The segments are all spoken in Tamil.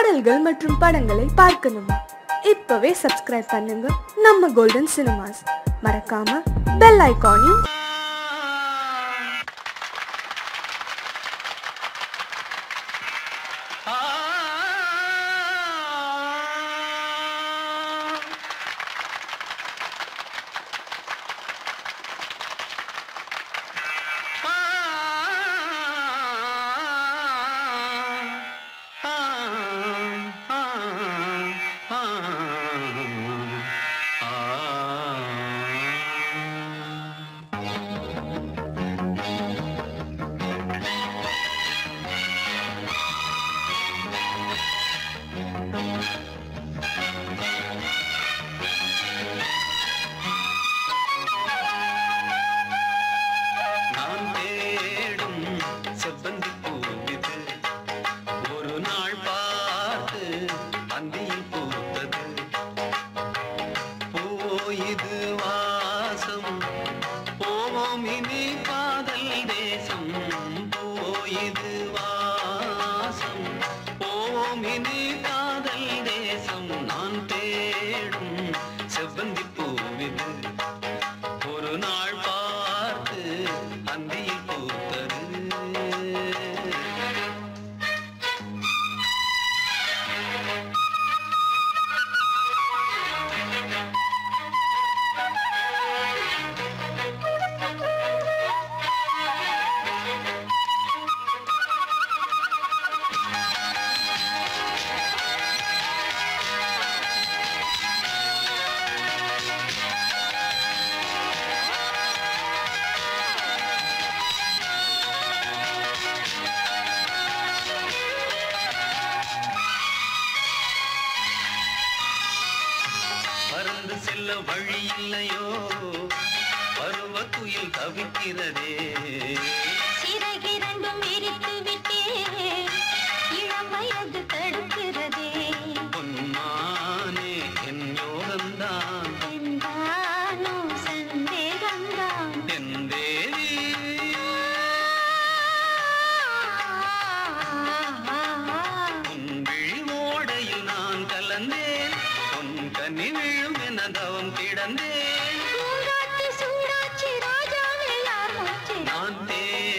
பாடல்கள் மற்றும் படங்களை பார்க்கணுமா இப்பவே சப்ஸ்கிரைப் பண்ணுங்க நம்ம கோல்டன் சினிமாஸ் மறக்காம பெல் ஐகானையும் நான் தேடும் செவ்வந்தி பூவிது ஒரு நாள் பார்த்து அந்தியில் பூத்தது போயிது வாசம் போவோம் இனி காதல் தேசம் போயிது வாசம் போவோம் இனி காதல் தேசம் நான் தேடும் செவ்வந்தி பூவிது ஒரு நாள் பார்த்து அந்தியில் பூத்தது பறந்து செல்ல வழி இல்லையோ பருவ துயில் தவிக்கிறதே சிறகிரண்டும் விரித்து விட்டே இளம் வயது தடுக்கிறதே பொன்மானே என் யோகந்தான் என்றானோ சந்தேகம்தான் என் தேவி உன் விழி ஓடையில் நான் கலந்தேன் உன் கனி விழும் என தவம் கிடந்தேன் பூங்காத்து சூடாச்சி ராஜாவில் யார் மூச்சு நான் தேடும்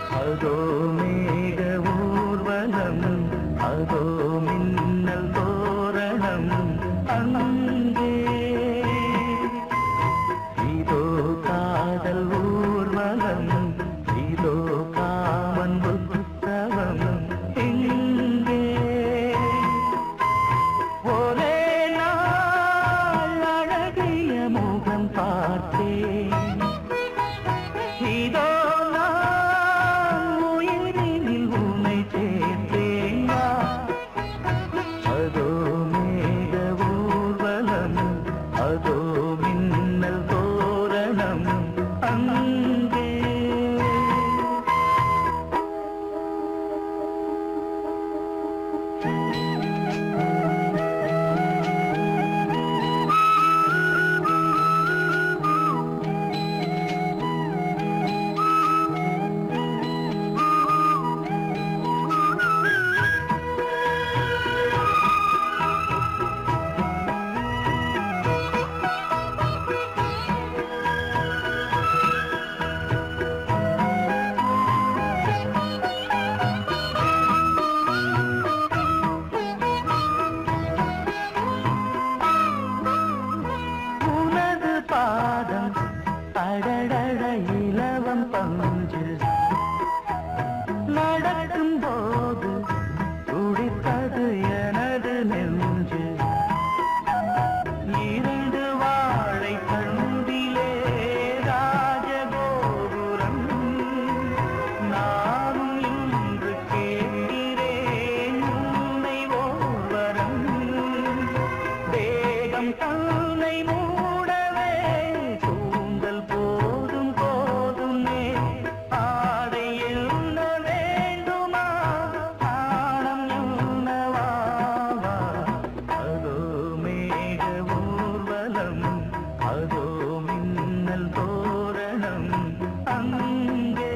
அதோ மேக ஊர்வலம் அதோ மின்னல் தோரணம் அங்கே இதோ காதல் ஊர்வலம் இதோ காமன் புத்தவம் எங்கே ஒரே நாள் அழகிய முகம் பார்த்தேன் இதோ நான் உயிரினில் உன்னை சேர்த்தேன் வா. அதோ மேக ஊர்வலம் அதோ மின்னல் தோரணம் அங்கே உனது பாதம் அடடட இலவம் பஞ்சு நடக்கும் போது துடிப்பது எனது நெஞ்சு இரண்டு வாழை கண்டிலே ராஜகோபுரம் நானும் இன்று கேட்கிறேன் உன்னை ஓர்வரம் தேகம் தன்னை மூடவே கூந்தல் போதும் போதுமே ஆடை என்ன வேண்டுமா ஆடம் என்னவாவா அதோ மேக ஊர்வலம் அதோ மின்னல் தோரணம் அங்கே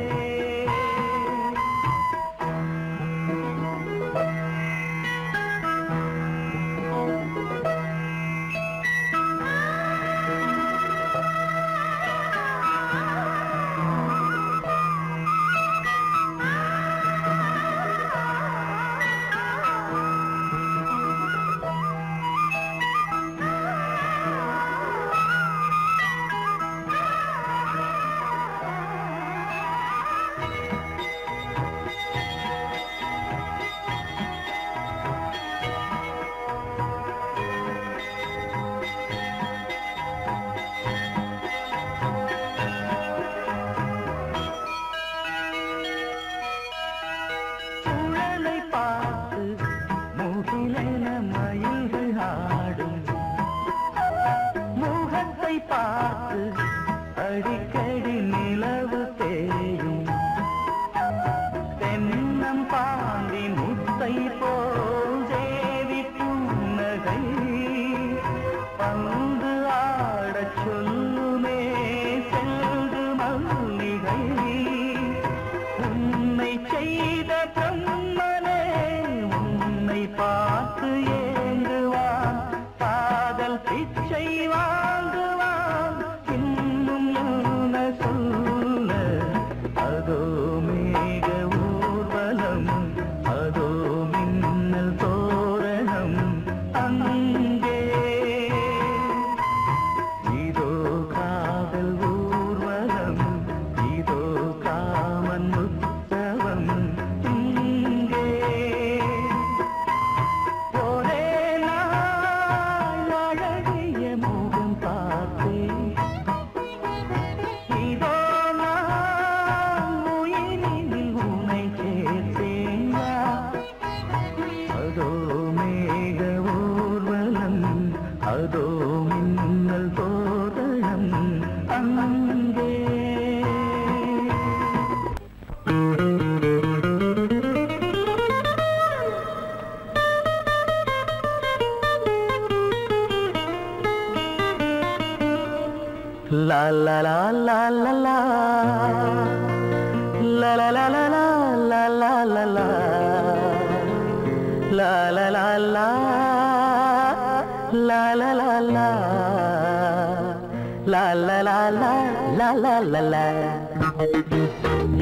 சுழலை பார்த்து முகிலென மயில்கள் ஆடும் முகத்தை பார்த்து அடிக்கடி நிலவு தேயும் தென்னம் பாண்டி முத்தை போல் தேவி புன்னகை பந்து ஆடச் சொல்லுமே செல்து மல்லிகை உன்னை செய்த பிரம்மனே உன்னை பார்த்து ஏங்குவான் காதல் பிச்சை வாங்குவான் இன்னும் என்ன சொல்ல அதோ மேக ஊர்வலம் அதோ மின்னல் தோரணம் அங்கே இதோ காதல் ஊர்வலம் இதோ காமன் உற்சவம் இங்கே ஒரே நாள் அழகிய முகம் பார்த்தேன் இதோ நான் உயிரினில் உன்னை சேர்த்தேன் வா. அதோ மேக ஊர்வலம் அதோ மின்னல் தோதளம் அங்கே La la la la la la La la la la la la la la la La la la la La la la la La la la la la la la la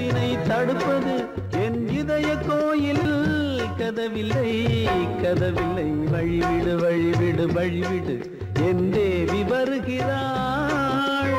நிலவினை தடுப்பது என் இதய கோயில் கதவில்லை கதவில்லை வழிவிடு வழிவிடு வழிவிடு என் தேவி வருகிறாள்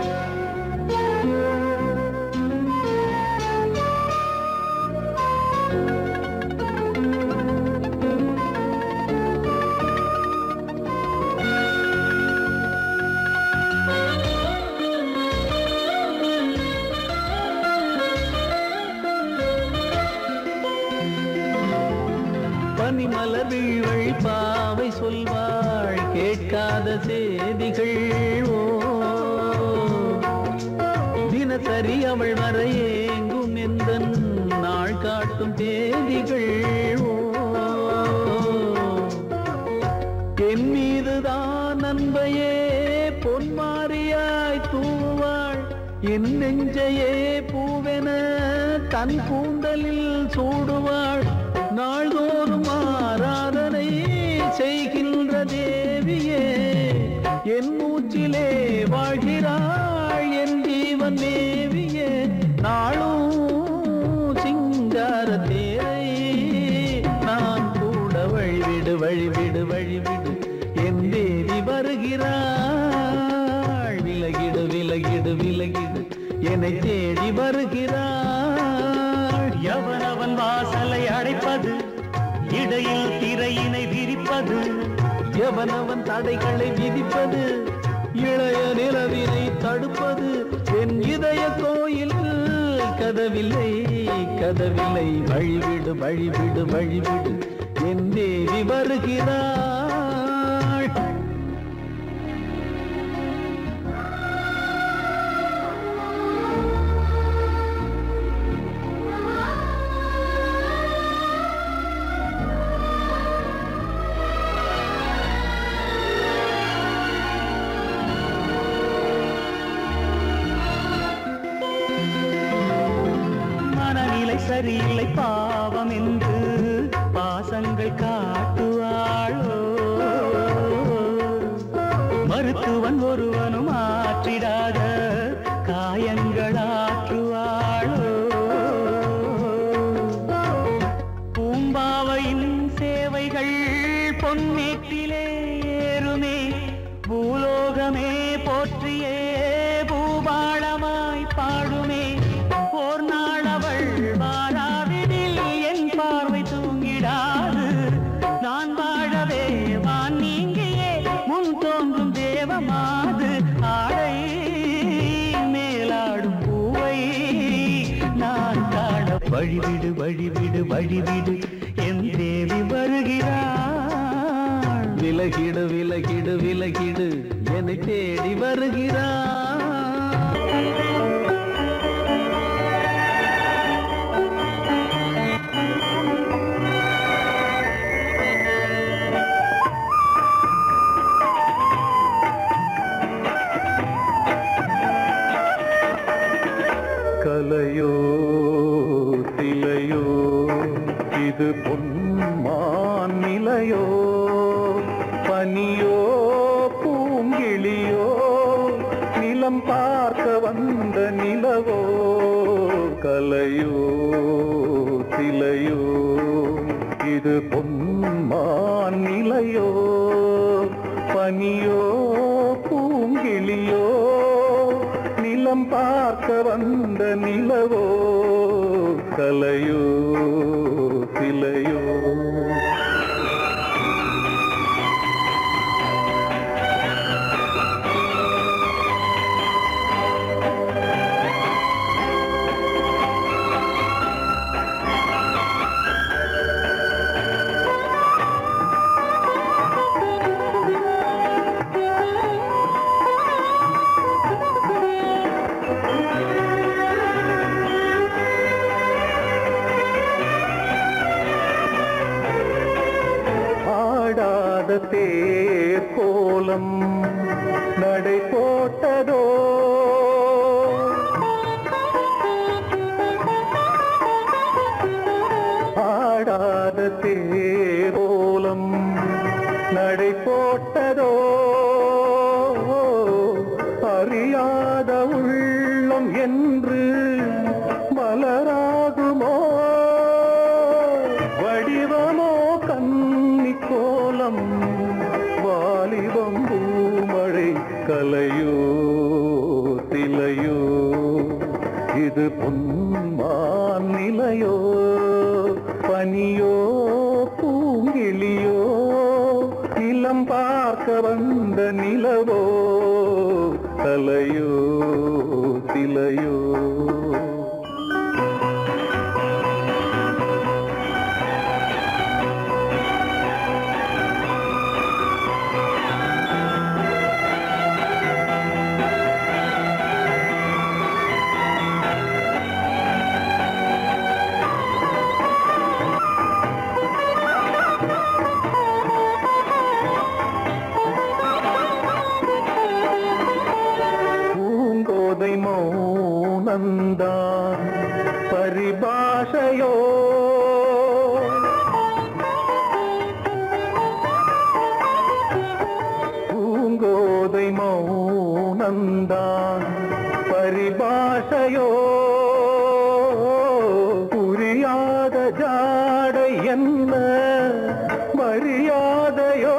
பனிமலர் வீழ்வழி பாவை சொல்வாள் கேட்காத செய்திகள் ஓ தினசரி அவள் வர ஏங்கும் எந்த நாள் காட்டும் தேதிகள் ஓ என் மீதுதான் அன்பையே பொன்மாரியாய் தூவாள் என் நெஞ்சையே பூவென தன் கூந்தலில் சூடுவாள் நாள்தோறும் ஆராதனை செய்கின்ற தேவியே என் மூச்சிலே வாழ்கிறாள் என் ஜீவன் தேவியே நாளும் சிங்கார தேரை நான் கூட வழிவிடு வழிவிடு வழிவிடு என் தேவி வருகிறாள் விலகிடு விலகிடு விலகிடு என்னை தேடி வருகிறாள் எவனவன் வாசலை அடைப்பது இடையில் திரையினை விரிப்பது எவனவன் தடைகளை விதிப்பது இளைய நிலவினை தடுப்பது என் இதய கோயில் கதவில்லை கதவில்லை வழிவிடு வழிவிடு வழிவிடு என் தேவி வருகிறாள் மனநிலை சரியில்லை பாவம் என்று பாசங்கள் காட்டுவாளோ மருத்துவன் ஒருவனும் ஆற்றிடாத காயங்களாற்றுவாளோ பூம்பாவையின் சேவைகள் பொன்னேட்டிலே ஏறுமே பூலோகமே போற்றியே பூபாளமாய் பாடுமே ஓர் நாள் அவள் வாராவிடில் என் பார்வை தூங்கிடாது நான் வாழவே வான் நீங்கியே முன் தோன்றும் தேவமாது ஆடை மேலாடும் பூவை நான் காண வழிவிடு வழிவிடு வழிவிடு என் தேவி வருகிறாள் விலகிடு விலகிடு விலகிடு என்னை தேடி வருகிறாள் கலையோ சிலையோ இது பொன்மான் நிலையோ பனியோ பூங்கிளியோ நிலம் பார்க்க வந்த நிலவோ கலையோ சிலையோ இது பொன்மான் நிலையோ பனியோ பூங்கிளியோ நிலம் பார்க்க வந்த நிலவோ கலையோ சிலையோ ஆடாத தேர் கோலம் நடை போட்டதோ ஆடாத தேர் கோலம் நடை போட்டதோ அறியாத உள்ளம் என்று பல காலம் வாலிபம் பூமழை கலையோ திலையோ இது பொன்மான் நிலையோ பனியோ பூங்கிளியோ இளம் பார்க்க வந்த நிலவோ தலையோ திலையோ பூங்கோதை மௌனந்தான் பரிபாஷையோ பூங்கோதை மௌனந்தான் பரிபாஷையோ புரியாத ஜாடை என்ன மரியாதையோ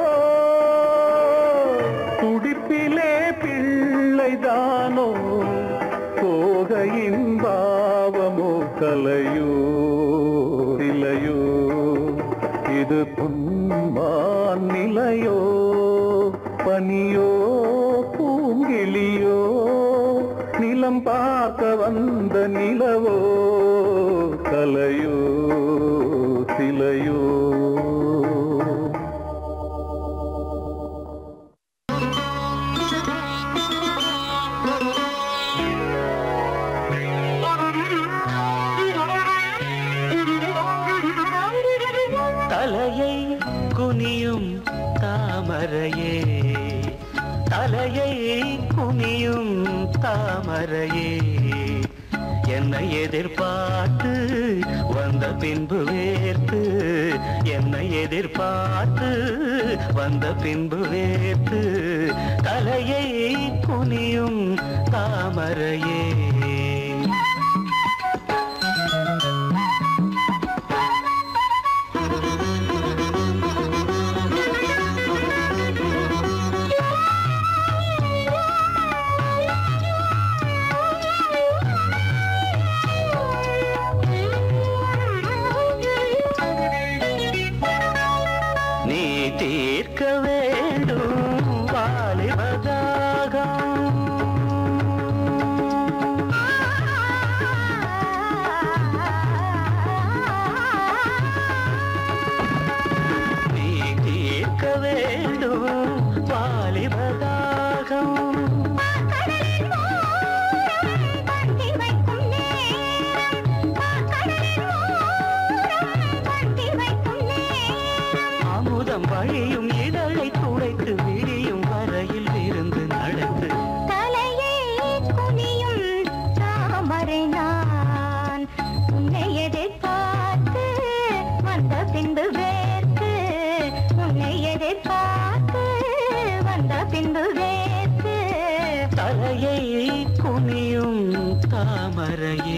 துடிப்பிலே பிள்ளைதானோ கோகையின் பாவமோ கலையோ இலையோ இது புன்மான் நிலையோ பனியோ பூங்கிளியோ நிலம் பார்க்க வந்த நிலவோ கலையோ சிலையோ தலையை குனியும் தாமரையே தலையை குனியும் தாமரையே என்னை எதிர்பார்த்து வந்த பின்பு வேர்த்து என்னை எதிர்பார்த்து வந்த பின்பு வேர்த்து தலையை குனியும் தாமரையே நீ தீர்க்க வேண்டும் வாலிபதாகம் நீ தீர்க்க வேண்டும் வாலிபதாகம் அமுதம் வழியும் இதழை துடைத்து விரியும் வரையில் இருந்து நடத்து தலையை குனியும் தாமரை நான் உன்னை எதிர்பார்த்து வந்த பின்பு வேர்த்து உன்னை எதிர்பார்த்து வந்த பின்பு வேர்த்து தலையை குனியும் தாமரையே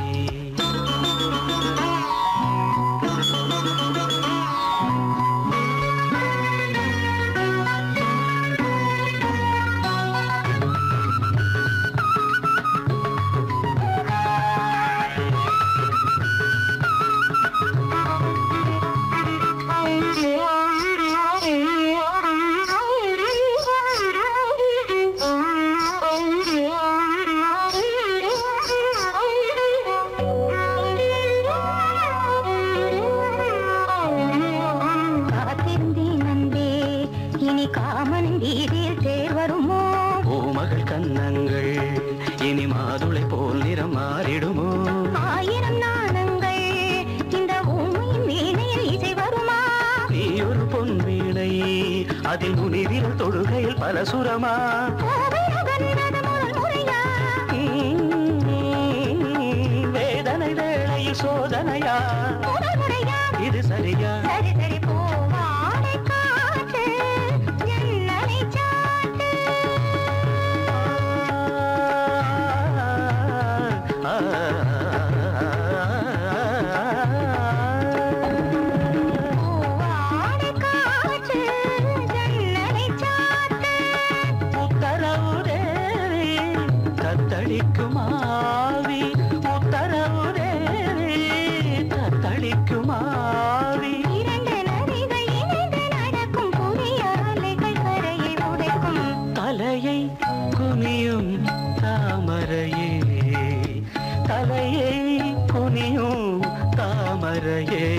காத்திருந்தேன் அன்பே இனி காமன் வீதில் தேர் வருமோ பூமகள் கன்னங்கள் இனி மாதுளை போல் நிறம் மாறிடுமோ ஆயிரம் நாணங்கள் இந்த ஊமையின் வீணையில் இசை வருமா நீ ஒரு பொன் வீணை அதில் முனிவிரல் தொழுகையில் பல சுரமா கோவை நகர்ந்தது முதல் முறையா வேதனை வேளையில் சோதனையா முதல் முறையா இது சரியா சரி சரி பூவாடை காற்று ஜன்னலை சாத்து பூவாடை காற்று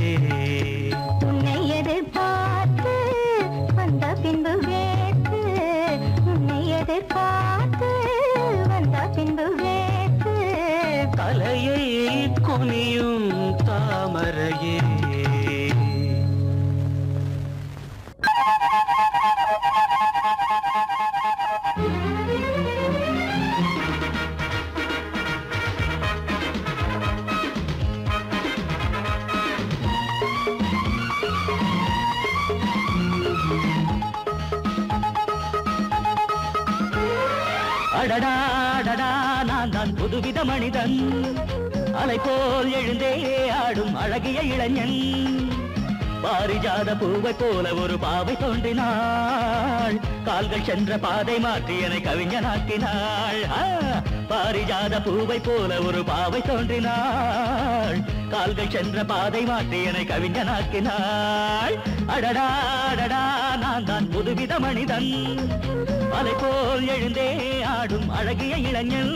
உன்னை எதிர்பார்த்து வந்த பின்பு வேத்து உன்னை எதிர்பார்த்து வந்த பின்பு வேத்து தலையை குனியும் தாமரையே அடடா அடடா நான் தான் புதுவித மனிதன் அலை போல் எழுந்தே ஆடும் அழகிய இளைஞன் பாரிஜாத பூவை போல ஒரு பாவை தோன்றினாள் கால்கள் சென்ற பாதை மாற்றி என்னை கவிஞனாக்கினாள் ஆ, பாரிஜாத பூவை போல ஒரு பாவை தோன்றினாள் கால்கள் சென்ற பாதை மாற்றி என்னை கவிஞனாக்கினாள் அடடா அடடா நான் தான் புதுவித மனிதன் அலை போல் எழுந்தே ஆடும் அழகிய இளைஞன்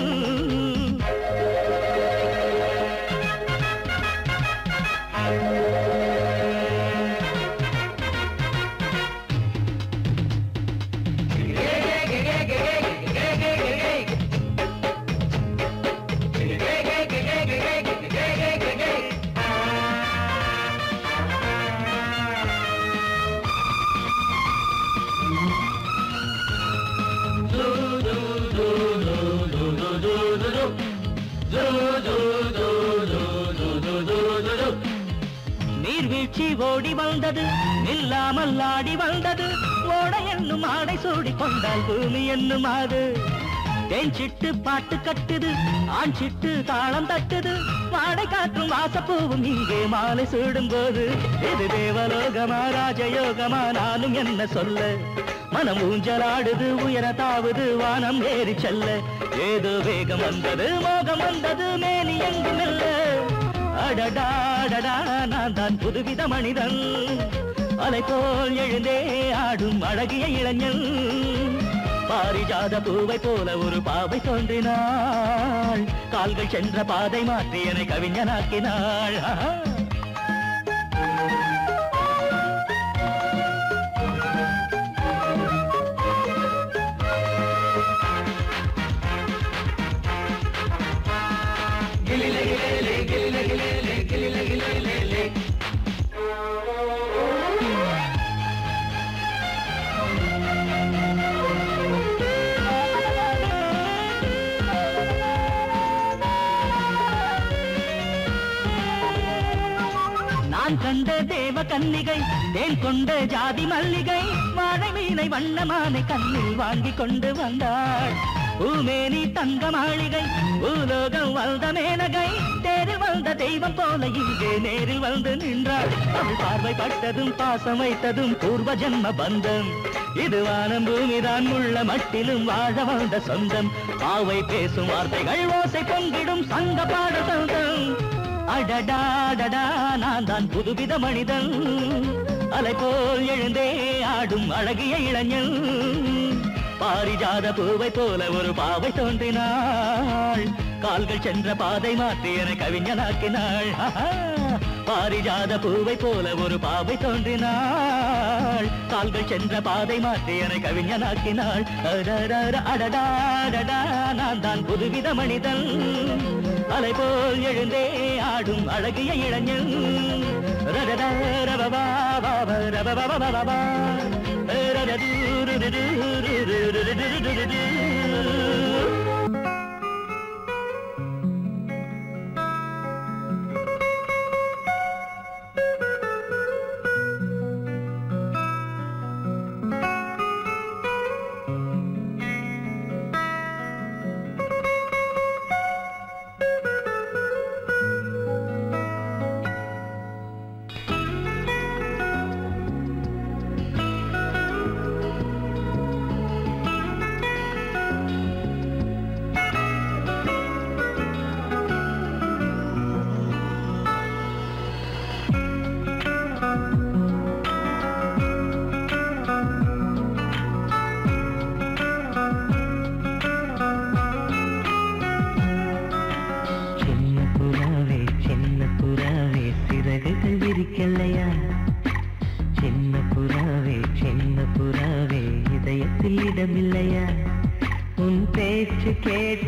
நீர்வீழ்ச்சி ஓடி வந்தது நில்லாமல் ஆடி வந்தது ஓட என்னும் ஆடை சூடி கொண்டால் பூமி என்னும் ஆடு தேஞ்சிட்டு பாட்டு கட்டுது ஆண் சிட்டு தாளம் தட்டுது வாடை காற்றும் வாசப்பூவும் இங்கே மாலை சூடும் போது இது தேவலோகமா ராஜயோகமா நானும் என்ன சொல்ல மனம் ஊஞ்சலாடுது உயர தாவுது வானம் ஏறி செல்ல ஏதோ வேகம் வந்தது மோகம் வந்தது மேனி எங்கும் இல்ல அடடா அடடா நான் தான் புதுவித மனிதன் அலை போல் எழுந்தே ஆடும் அழகிய இளைஞன் பாரிஜாத பூவை போல ஒரு பாவை தோன்றினாள் கால்கள் சென்ற பாதை மாற்றி என்னை கவிஞனாக்கினாள் ஆஹா. நான் கண்ட தேவ கன்னிகை தேன் கொண்ட ஜாதி மல்லிகை வாழை மீனை வண்ணமானை கண்ணில் வாங்கி கொண்டு வந்தாள் பூமேனி தங்க மாளிகை பூலோகம் வந்த மேனகை தேரில் வந்த தெய்வம் போல இங்கே நேரில் வந்து நின்றாள் அவள் பார்வை பட்டதும் பாசம் வைத்ததும் பூர்வ ஜென்ம பந்தம் இது வானம் பூமிதான் உள்ள மட்டிலும் வாழ வந்த சொந்தம் பாவை பேசும் வார்த்தைகள் ஓசை பொங்கிடும் சங்க பாட சொந்தம் அடடா அடடா நான் தான் புதுவித மனிதன் அலை போல் எழுந்தே ஆடும் அழகிய இளைஞன் பாரிஜாத பூவை போல ஒரு பாவை தோன்றினாள் கால்கள் சென்ற பாதை மாற்றி என கவிஞனாக்கினாள் ஆஹா. பாரிஜாத பூவை போல ஒரு பாவை தோன்றினாள் கால்கள் சென்ற பாதை மாற்றி என கவிஞனாக்கினாள் அடடட அடடா அடடா நான் தான் புதுவித மனிதன் அலை போல் எழுந்தே ஆடும் அழகிய இளைஞன் ரடடா ரபபா பாபா ரபபா பாபா ரடடு ருடுடு ருடுடு ருடுடு.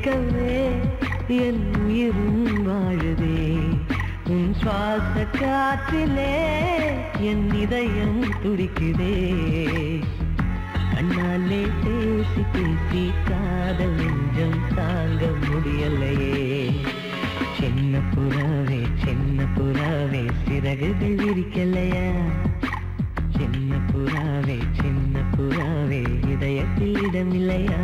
கேட்கவே என் உயிரும் வாழுதே உன் சுவாச காற்றிலே என் இதயம் துடிக்குதே கண்ணாலே பேசி பேசி காதல் நெஞ்சம் தாங்க முடியலையே சின்ன புறாவே சின்ன புறாவே சிறகுகள் விரிக்கலையா சின்ன புறாவே சின்ன புறாவே இதயத்தில் இடமில்லையா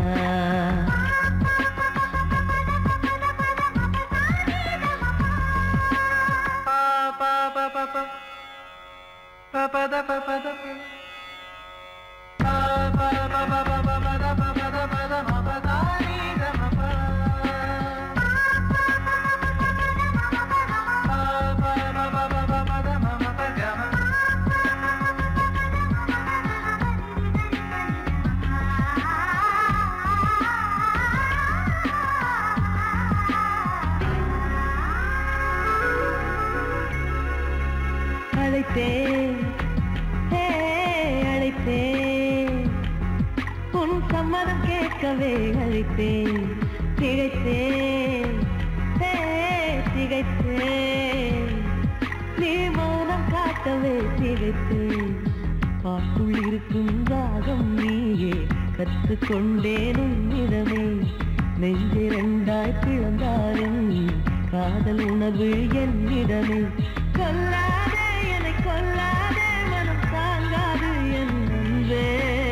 அழைத்தேன் ஹே, அழைத்தேன் உன் சம்மதம் கேட்கவே அழைத்தேன் திகைத்தேன் ஹே, திகைத்தேன் நீ மௌனம் காட்டவே திகைத்தேன் பாட்டுள் இருக்கும் ராகம் நீயே கற்றுக்கொண்டேன் உன்னிடமே நெஞ்சிரண்டாய் பிளந்தாலும் காதல் உணவு என்னிடமே கொல்லாதே என்னை கொல்லாதே மனம் தாங்காது என் அன்பே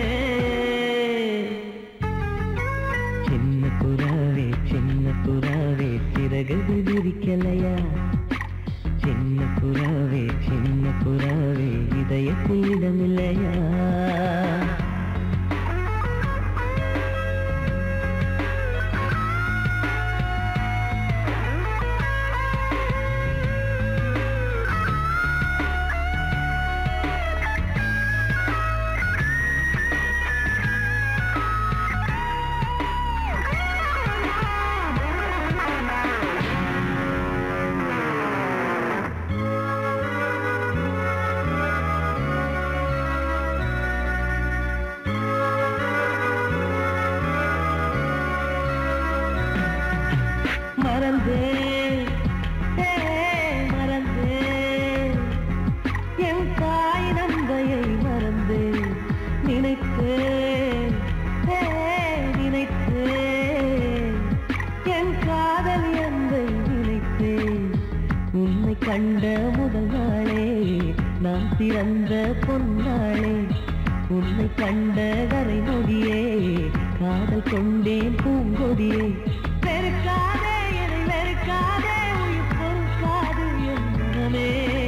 சின்ன புறாவே சின்ன புறாவே சிறகுகள் விரிக்கலையா சின்ன புறாவே சின்ன புறாவே இதயத்தில் இடமில்லையா மறந்தேன் ஹே, மறந்தேன் என் தாய் நம்பையை மறந்தேன் நினைத்தேன் ஹே, நினைத்தேன் என் காதல் என்பை நினைத்தேன் உன்னை கண்ட முதல் நாளே நான் பிறந்த பொன்னாளே உன்னை கண்ட கரை நொடியே காதல் கொண்டேன் பூங்கொடியே வெறுக்காதே என்னை வெறுக்காதே உயிர் பொறுக்காது என் மனமே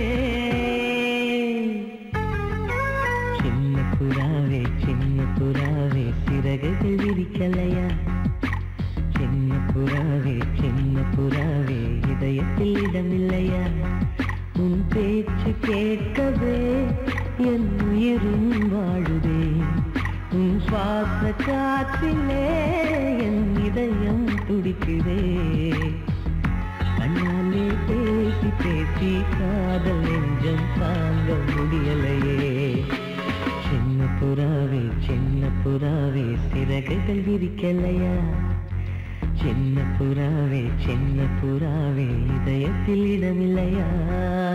சின்ன புறாவே சின்ன புறாவே சிறகுகள் விரிக்கலையா சின்ன புறாவே சின்ன புறாவே இதயத்தில் இடமில்லையா உன் பேச்சு கேட்கவே என் உயிரும் வாழுதே உன் சுவாச காற்றிலே என் இதயம் துடிக்குதே கண்ணாலே பேசி பேசி காதல் நெஞ்சம் தாங்க முடியலையே சின்ன புறாவே சின்ன புறாவே சிறகுகள் விரிக்கலையா சின்ன புறாவே சின்ன புறாவே இதயத்தில் இடமில்லையா